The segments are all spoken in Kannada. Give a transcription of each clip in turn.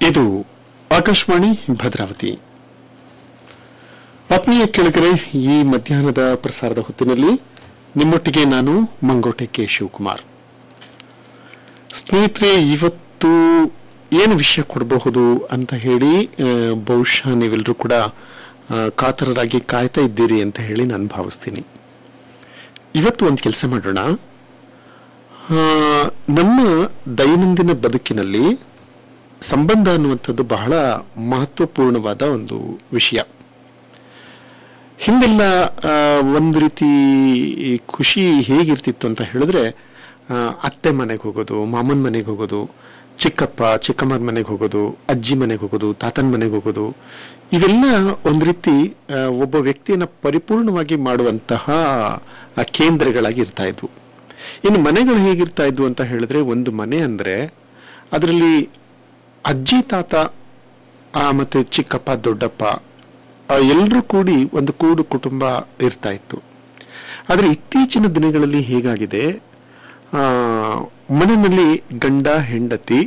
ಇದು ಆಕಾಶವಾಣಿ ಭದ್ರಾವತಿ ಆತ್ಮೀಯ ಕೆಳಗರೆ ಈ ಮಧ್ಯಾಹ್ನದ ಪ್ರಸಾರದ ಹೊತ್ತಿನಲ್ಲಿ ನಿಮ್ಮೊಟ್ಟಿಗೆ ನಾನು ಮಂಗೋಟೆ ಕೆ ಶಿವಕುಮಾರ್ ಸ್ನೇಹಿತರೆ ಇವತ್ತು ಏನು ವಿಷಯ ಕೊಡಬಹುದು ಅಂತ ಹೇಳಿ ಆ, ಬಹುಶಃ ನೀವೆಲ್ಲರೂ ಕೂಡ ಆ, ಕಾತರರಾಗಿ ಕಾಯ್ತಾ ಇದ್ದೀರಿ ಅಂತ ಹೇಳಿ ನಾನು ಭಾವಿಸ್ತೀನಿ ಇವತ್ತು ಒಂದು ಕೆಲಸ ಮಾಡೋಣ ಆ, ನಮ್ಮ ದೈನಂದಿನ ಬದುಕಿನಲ್ಲಿ ಸಂಬಂಧ ಅನ್ನುವಂಥದ್ದು ಬಹಳ ಮಹತ್ವಪೂರ್ಣವಾದ ಒಂದು ವಿಷಯ ಹಿಂದೆಲ್ಲ ಆ, ಒಂದು ರೀತಿ ಈ ಖುಷಿ ಹೇಗಿರ್ತಿತ್ತು ಅಂತ ಹೇಳಿದ್ರೆ ಆ, ಅತ್ತೆ ಮನೆಗೆ ಹೋಗೋದು ಮಾಮನ ಮನೆಗೆ ಹೋಗೋದು ಚಿಕ್ಕಪ್ಪ ಚಿಕ್ಕಮ್ಮನ ಮನೆಗೆ ಹೋಗೋದು ಅಜ್ಜಿ ಮನೆಗೆ ಹೋಗೋದು ತಾತನ ಮನೆಗೆ ಹೋಗೋದು ಇವೆಲ್ಲ ಒಂದು ರೀತಿ ಆ, ಒಬ್ಬ ವ್ಯಕ್ತಿಯನ್ನು ಪರಿಪೂರ್ಣವಾಗಿ ಮಾಡುವಂತಹ ಆ, ಕೇಂದ್ರಗಳಾಗಿ ಇರ್ತಾ ಇದ್ವು ಇನ್ನು ಮನೆಗಳು ಹೇಗಿರ್ತಾ ಇದ್ವು ಅಂತ ಹೇಳಿದ್ರೆ ಒಂದು ಮನೆ ಅಂದರೆ ಅದರಲ್ಲಿ ಅಜ್ಜಿ ತಾತ ಆ, ಮತ್ತೆ ಚಿಕ್ಕಪ್ಪ ದೊಡ್ಡಪ್ಪ ಎಲ್ಲರೂ ಕೂಡಿ ಒಂದು ಕೂಡು ಕುಟುಂಬ ಇರ್ತಾ ಇತ್ತು ಆದರೆ ಇತ್ತೀಚಿನ ದಿನಗಳಲ್ಲಿ ಹೇಗಾಗಿದೆ ಆ, ಮನೆಯಲ್ಲಿ ಗಂಡ ಹೆಂಡತಿ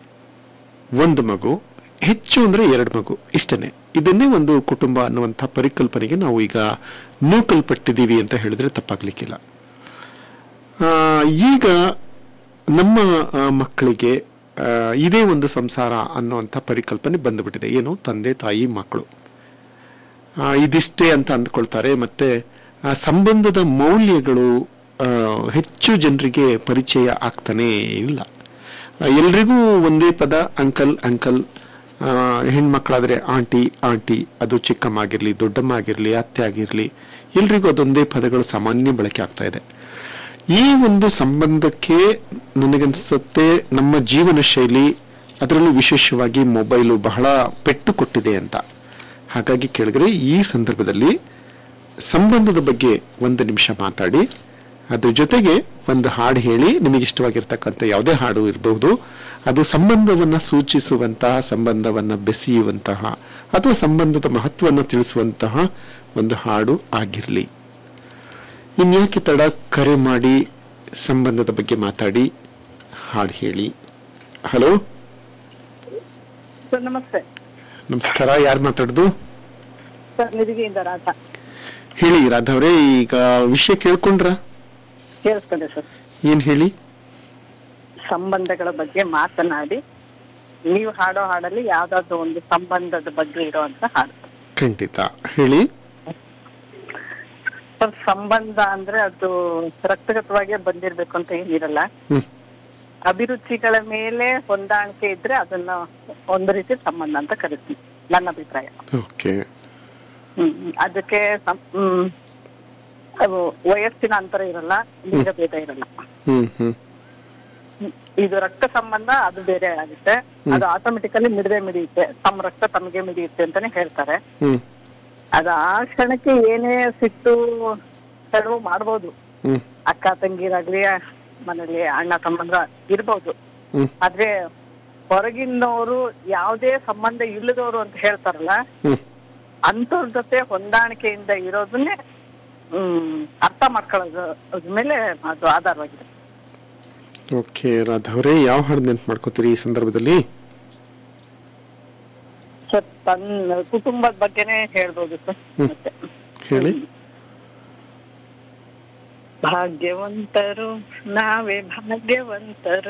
ಒಂದು ಮಗು ಹೆಚ್ಚು ಅಂದರೆ ಎರಡು ಮಗು ಇಷ್ಟನೇ ಇದನ್ನೇ ಒಂದು ಕುಟುಂಬ ಅನ್ನುವಂಥ ಪರಿಕಲ್ಪನೆಗೆ ನಾವು ಈಗ ನೂಕಲ್ಪಟ್ಟಿದ್ದೀವಿ ಅಂತ ಹೇಳಿದ್ರೆ ತಪ್ಪಾಗ್ಲಿಕ್ಕಿಲ್ಲ ಆ, ಈಗ ನಮ್ಮ ಆ, ಮಕ್ಕಳಿಗೆ ಆ, ಇದೇ ಒಂದು ಸಂಸಾರ ಅನ್ನುವಂಥ ಪರಿಕಲ್ಪನೆ ಬಂದುಬಿಟ್ಟಿದೆ ಏನು ತಂದೆ ತಾಯಿ ಮಕ್ಕಳು ಆ, ಇದಿಷ್ಟೇ ಅಂತ ಅಂದ್ಕೊಳ್ತಾರೆ ಮತ್ತೆ ಆ ಸಂಬಂಧದ ಮೌಲ್ಯಗಳು ಆ, ಹೆಚ್ಚು ಜನರಿಗೆ ಪರಿಚಯ ಆಗ್ತಾನೇ ಇಲ್ಲ ಆ, ಎಲ್ರಿಗೂ ಒಂದೇ ಪದ ಅಂಕಲ್ ಅಂಕಲ್ ಆ, ಹೆಣ್ಮಕ್ಳಾದ್ರೆ ಆಂಟಿ ಆಂಟಿ ಅದು ಚಿಕ್ಕಮ್ಮ ಆಗಿರಲಿ ದೊಡ್ಡಮ್ಮ ಆಗಿರಲಿ ಅತ್ತೆ ಆಗಿರಲಿ ಎಲ್ರಿಗೂ ಅದೊಂದೇ ಪದಗಳು ಸಾಮಾನ್ಯ ಬಳಕೆ ಆಗ್ತಾ ಇದೆ ಈ ಒಂದು ಸಂಬಂಧಕ್ಕೆ ನನಗನ್ಸುತ್ತೆ ನಮ್ಮ ಜೀವನ ಶೈಲಿ ಅದರಲ್ಲೂ ವಿಶೇಷವಾಗಿ ಮೊಬೈಲು ಬಹಳ ಪೆಟ್ಟು ಕೊಟ್ಟಿದೆ ಅಂತ ಹಾಗಾಗಿ ಕೇಳಿದ್ರೆ ಈ ಸಂದರ್ಭದಲ್ಲಿ ಸಂಬಂಧದ ಬಗ್ಗೆ ಒಂದು ನಿಮಿಷ ಮಾತಾಡಿ ಅದ್ರ ಜೊತೆಗೆ ಒಂದು ಹಾಡು ಹೇಳಿ ನಿಮಗೆ ಇಷ್ಟವಾಗಿರ್ತಕ್ಕಂಥ ಯಾವುದೇ ಹಾಡು ಇರಬಹುದು ಅದು ಸಂಬಂಧವನ್ನು ಸೂಚಿಸುವಂತಹ ಸಂಬಂಧವನ್ನು ಬೆಸೆಯುವಂತಹ ಅಥವಾ ಸಂಬಂಧದ ಮಹತ್ವವನ್ನು ತಿಳಿಸುವಂತಹ ಒಂದು ಹಾಡು ಆಗಿರಲಿ ಇನ್ಯಾಕೆ ತಡ ಕರೆ ಮಾಡಿ ಸಂಬಂಧದ ಬಗ್ಗೆ ಮಾತಾಡಿ ಹಾಡು ಹೇಳಿ ಹಲೋ ಸರ್ ನಮಸ್ತೆ ನಮಸ್ಕಾರ ಯಾರು ಮಾತಾಡೋದು ಸರ್ ನಿಧಿಗೆಯಿಂದ ರಾಧ ಹೇಳಿ ರಾಧವ್ರೆ ಈಗ ವಿಷಯ ಕೇಳ್ಕೊಂಡ್ರ ಕೇಳಿಸ್ಕೊಂಡೆ ಸರ್ ಏನ್ ಹೇಳಿ ಸಂಬಂಧಗಳ ಬಗ್ಗೆ ಮಾತನಾಡಿ ನೀವು ಹಾಡೋ ಹಾಡಲ್ಲಿ ಯಾವ್ದಾದ್ರು ಒಂದು ಸಂಬಂಧದ ಬಗ್ಗೆ ಇರುವಂತ ಹಾಡು ಖಂಡಿತ ಹೇಳಿ ಸರ್ ಸಂಬಂಧ ಅಂದ್ರೆ ಅದು ರಕ್ತಗತವಾಗೇ ಬಂದಿರ್ಬೇಕು ಅಂತ ಏನಿರಲ್ಲ ಹ್ಮ್ ಅಭಿರುಚಿಗಳ ಮೇಲೆ ಹೊಂದಾಣಿಕೆ ಇದ್ರೆ ಅದನ್ನ ಒಂದು ರೀತಿ ಸಂಬಂಧ ಅಂತ ಕರಿತೀನಿ ನನ್ನ ಅಭಿಪ್ರಾಯ ಓಕೆ ಹ್ಮ್ ಅದಕ್ಕೆ ಸಂ- ಹ್ಮ್ ಅದು ವಯಸ್ಸಿನ ಅಂತರ ಇರಲ್ಲ ಲಿಂಗ ಭೇದ ಇರಲ್ಲ ಹ್ಮ್ ಹ್ಮ್ ಇದು ರಕ್ತ ಸಂಬಂಧ ಅದು ಬೇರೆ ಆಗುತ್ತೆ ಅದು ಆಟೋಮೆಟಿಕಲಿ ಮಿಡದೆ ಮಿಡಿಯುತ್ತೆ ತಮ್ಮ ರಕ್ತ ತಮಗೆ ಮಿಡಿಯುತ್ತೆ ಅಂತಾನೆ ಹೇಳ್ತಾರೆ ಹ್ಮ್ ಅದು ಆ ಕ್ಷಣಕ್ಕೆ ಏನೇ ಸಿಟ್ಟು ಸೆಳವು ಮಾಡ್ಬೋದು ಹ್ಮ್ ಅಕ್ಕ ತಂಗಿರಾಗ್ಲಿ ಮನೇಲಿ ಅಣ್ಣ ಸಂಬಂಧ ಇರ್ಬೋದು ಹ್ಮ್ ಆದ್ರೆ ಹೊರಗಿನವರು ಯಾವುದೇ ಸಂಬಂಧ ಇಲ್ಲದವರು ಅಂತ ಹೇಳ್ತಾರಲ್ಲ ಹ್ಮ್ ಅಂತವ್ರ ಜೊತೆ ಹೊಂದಾಣಿಕೆಯಿಂದ ಇರೋದನ್ನೇ ಹ್ಮ್ ಅರ್ಥ ಮಾಡ್ಕೊಳ್ಳೋದು ಅದ್ರ ಮೇಲೆ ಅದು ಆಧಾರವಾಗಿದೆ ಓಕೆ ರಾಧವ್ರೆ ಯಾವ ಹಾಡು ನೆನ್ಪು ಮಾಡ್ಕೋತೀರಿ ಈ ಸಂದರ್ಭದಲ್ಲಿ ಸರ್ ತನ್ನ ಕುಟುಂಬದ ಬಗ್ಗೆನೇ ಹೇಳ್ಬೋದು ಸರ್ ಮತ್ತೆ ಹೇಳಿ ಭಾಗ್ಯವಂತರು ನಾವೇ ಭಾಗ್ಯವಂತರು